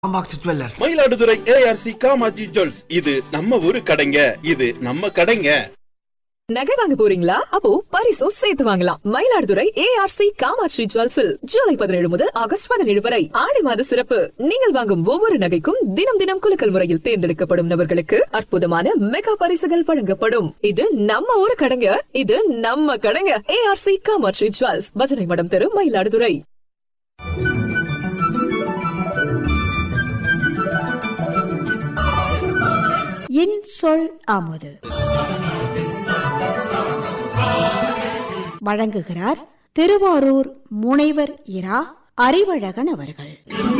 Kamakshi jewellers Mayiladuthurai ARC Kamatchi jewels இது நம்ம ஊரு கடைங்க இது நம்ம கடைங்க நகை வாங்க போறீங்களா அப்போ பரிசும் சேர்த்து வாங்கலாம் மயிலாடுதுறை ஏஆர்சி காமாட்சி ஜுவல்ஸில் ஜூலை பதினேழு முதல் ஆகஸ்ட் பதினேழு வரை ஆடி மாத சிறப்பு நீங்கள் வாங்கும் ஒவ்வொரு நகைக்கும் தினம் தினம் குலுக்கல் முறையில் தேர்ந்தெடுக்கப்படும் நபர்களுக்கு அற்புதமான மெகா பரிசுகள் வழங்கப்படும் இது நம்ம ஊரு கடைங்க இது நம்ம கடைங்க ஏஆர்சி காமாட்சி ஜுவல்ஸ் பஜனை மடம் தெரு மயிலாடுதுறை என் சொல் அமுது வழங்குகிறார் திருவாரூர் முனைவர் இரா அறிவழகன் அவர்கள்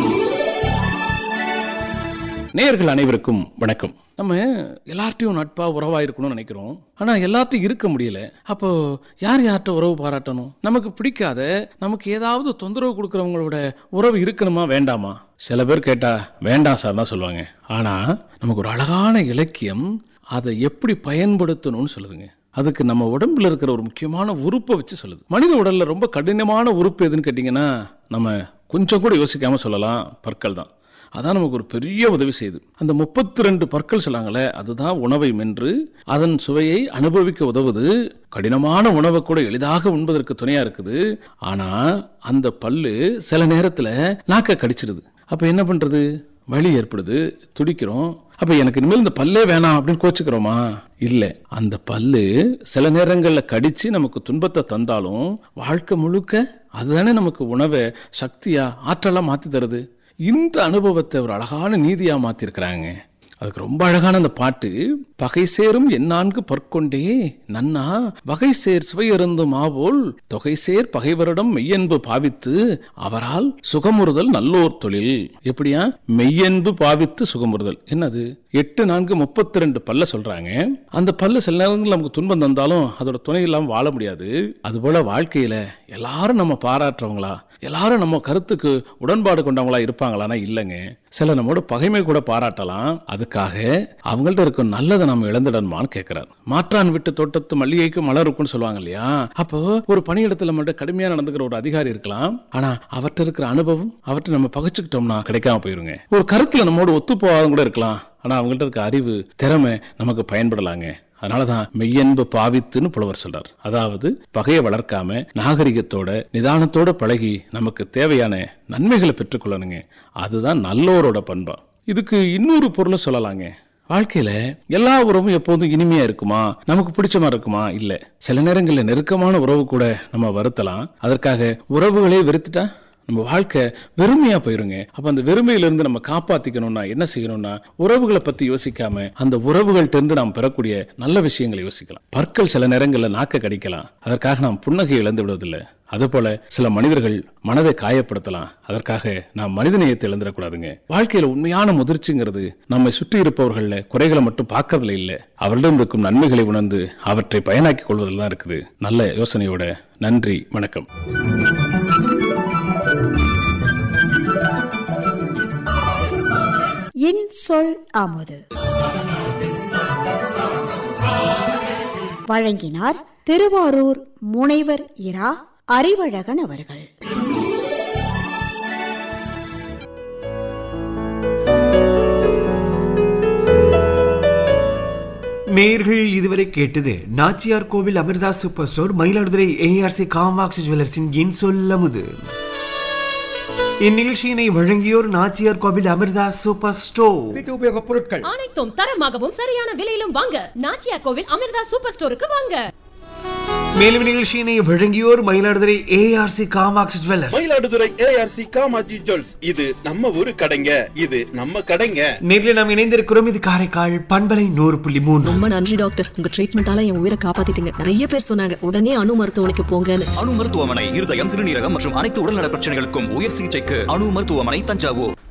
நேயர்கள் அனைவருக்கும் வணக்கம் நம்ம எல்லார்ட்டையும் நட்பா உறவா இருக்கணும்னு நினைக்கிறோம் ஆனா எல்லார்ட்டையும் இருக்க முடியல அப்போ யார் யார்கிட்ட உறவு பாராட்டணும் நமக்கு பிடிக்காத நமக்கு ஏதாவது தொந்தரவு கொடுக்கறவங்களோட உறவு இருக்கணுமா வேண்டாமா சில பேர் கேட்டா வேண்டாம் சார் தான் சொல்லுவாங்க ஆனா நமக்கு ஒரு அழகான இலக்கியம் அதை எப்படி பயன்படுத்தணும்னு சொல்லுதுங்க அதுக்கு நம்ம உடம்புல இருக்கிற ஒரு முக்கியமான உறுப்பை வச்சு சொல்லுது மனித உடல்ல ரொம்ப கடினமான உறுப்பு எதுன்னு கேட்டிங்கன்னா நம்ம கொஞ்சம் கூட யோசிக்காம சொல்லலாம் பற்கள் தான் அதான் நமக்கு ஒரு பெரிய உதவி செய்யுது அந்த முப்பத்தி ரெண்டு பற்கள் சொல்லாங்களே அதுதான் உணவை மென்று அதன் சுவையை அனுபவிக்க உதவுது கடினமான உணவை கூட எளிதாக உண்பதற்கு துணையா இருக்குது ஆனா அந்த பல்லு சில நேரத்துல நாக்க கடிச்சிடுது அப்ப என்ன பண்றது வலி ஏற்படுது துடிக்கிறோம் அப்ப எனக்கு இனிமேல் இந்த பல்லே வேணாம் அப்படின்னு கோச்சுக்கிறோமா இல்ல அந்த பல்லு சில நேரங்கள்ல கடிச்சு நமக்கு துன்பத்தை தந்தாலும் வாழ்க்கை முழுக்க அதுதானே நமக்கு உணவை சக்தியா ஆற்றலா மாத்தி தருது இந்த அனுபவத்தை ஒரு அழகான நீதியா மாத்திருக்கிறாங்க அதுக்கு ரொம்ப அழகான அந்த பாட்டு பகை சேரும் எந்நான்கு பற்கொண்டே நன்னா வகை சேர் சுவையருந்தும் ஆவோல் தொகை சேர் பகைவரிடம் மெய்யன்பு பாவித்து அவரால் சுகமுறுதல் நல்லோர் தொழில் எப்படியா மெய்யன்பு பாவித்து சுகமுறுதல் என்னது எட்டு நான்கு முப்பத்தி ரெண்டு பல்ல சொல்றாங்க அந்த பல்லு சில நேரங்கள் நமக்கு துன்பம் தந்தாலும் அதோட துணை இல்லாம வாழ முடியாது அதுபோல வாழ்க்கையில எல்லாரும் நம்ம பாராட்டுறவங்களா எல்லாரும் நம்ம கருத்துக்கு உடன்பாடு கொண்டவங்களா இருப்பாங்களான்னா இல்லைங்க சில நம்மோட பகைமை கூட பாராட்டலாம் அதுக்காக அவங்கள்ட்ட இருக்கும் நல்லதை நம்ம இழந்துடணுமான்னு கேட்கிறார் மாற்றான் விட்டு தோட்டத்து மல்லிகைக்கு மலர் இருக்கும்னு சொல்லுவாங்க இல்லையா அப்போ ஒரு பணியிடத்துல மட்டும் கடுமையா நடந்துக்கிற ஒரு அதிகாரி இருக்கலாம் ஆனா அவர்கிட்ட இருக்கிற அனுபவம் அவர்கிட்ட நம்ம பகைச்சுக்கிட்டோம்னா கிடைக்காம போயிருங்க ஒரு கருத்துல நம்மோட ஒத்து போகாத கூட இருக்கலாம் ஆனா அவங்கள்ட்ட இருக்க அறிவு திறமை நமக்கு பயன்படலாங்க அதனாலதான் மெய்யன்பு பாவித்துன்னு புலவர் சொல்றார் அதாவது பகையை வளர்க்காம நாகரிகத்தோட நிதானத்தோட பழகி நமக்கு தேவையான நன்மைகளை பெற்றுக்கொள்ளணுங்க அதுதான் நல்லோரோட பண்பா இதுக்கு இன்னொரு பொருளை சொல்லலாங்க வாழ்க்கையில எல்லா உறவும் எப்போதும் இனிமையா இருக்குமா நமக்கு பிடிச்ச மாதிரி இருக்குமா இல்ல சில நேரங்களில் நெருக்கமான உறவு கூட நம்ம வருத்தலாம் அதற்காக உறவுகளே வெறுத்துட்டா நம்ம வாழ்க்கை வெறுமையா போயிருங்க அப்ப அந்த வெறுமையில இருந்து நம்ம காப்பாத்திக்கணும்னா என்ன செய்யணும்னா உறவுகளை பத்தி யோசிக்காம அந்த உறவுகள்ட்ட இருந்து நாம் பெறக்கூடிய நல்ல விஷயங்களை யோசிக்கலாம் பற்கள் சில நேரங்களில் நாக்க கடிக்கலாம் அதற்காக நாம் புன்னகை இழந்து விடுவதில்லை அதுபோல சில மனிதர்கள் மனதை காயப்படுத்தலாம் அதற்காக நாம் மனிதநேயத்தை இழந்துடக்கூடாதுங்க வாழ்க்கையில உண்மையான முதிர்ச்சிங்கிறது நம்மை சுற்றி இருப்பவர்கள குறைகளை மட்டும் பார்க்கறதுல இல்ல அவர்களிடம் இருக்கும் நன்மைகளை உணர்ந்து அவற்றை பயனாக்கிக் கொள்வதில் தான் இருக்குது நல்ல யோசனையோட நன்றி வணக்கம் என் சொல் அமுது வழங்கினார் திருவாரூர் முனைவர் இரா அறிவழகன் அவர்கள் நேர்கள் இதுவரை கேட்டது Nachiyar Koil Amritha super store Mayiladuthurai ARC Kamatchi ஜுவல்லர்ஸின் என் சொல் அமுது இந்நிகழ்ச்சியினை வழங்கியோர் நாச்சியார் கோவில் அமிர்தா சூப்பர் ஸ்டோர் வீட்டு உபயோகப் பொருட்கள் அனைத்தும் தரமாகவும் சரியான விலையிலும் வாங்க நாச்சியா கோவில் அமிர்தா சூப்பர் ஸ்டோருக்கு வாங்க மேலும் நிகழ்ச்சியினை வழங்கியோர் Mayiladuthurai ARC Kamatchi jewellers Mayiladuthurai ARC Kamatchi jewels இது நம்ம ஊரு கடைங்க இது நம்ம கடைங்க நேரில் நாம் இணைந்திருக்கிறோம் இது காரைக்கால் பண்பலை நூறு புள்ளி மூன்று ரொம்ப நன்றி டாக்டர் உங்க ட்ரீட்மெண்டால என் உயிரை காப்பாத்திட்டீங்க நிறைய பேர் சொன்னாங்க உடனே அணு மருத்துவமனைக்கு போங்கன்னு அணு மருத்துவமனை இருதயம் சிறுநீரகம் மற்றும் அனைத்து உடல்நல பிரச்சனைகளுக்கும் உயர் சிகிச்சைக்கு அணு மருத்துவமனை தஞ்சாவூர்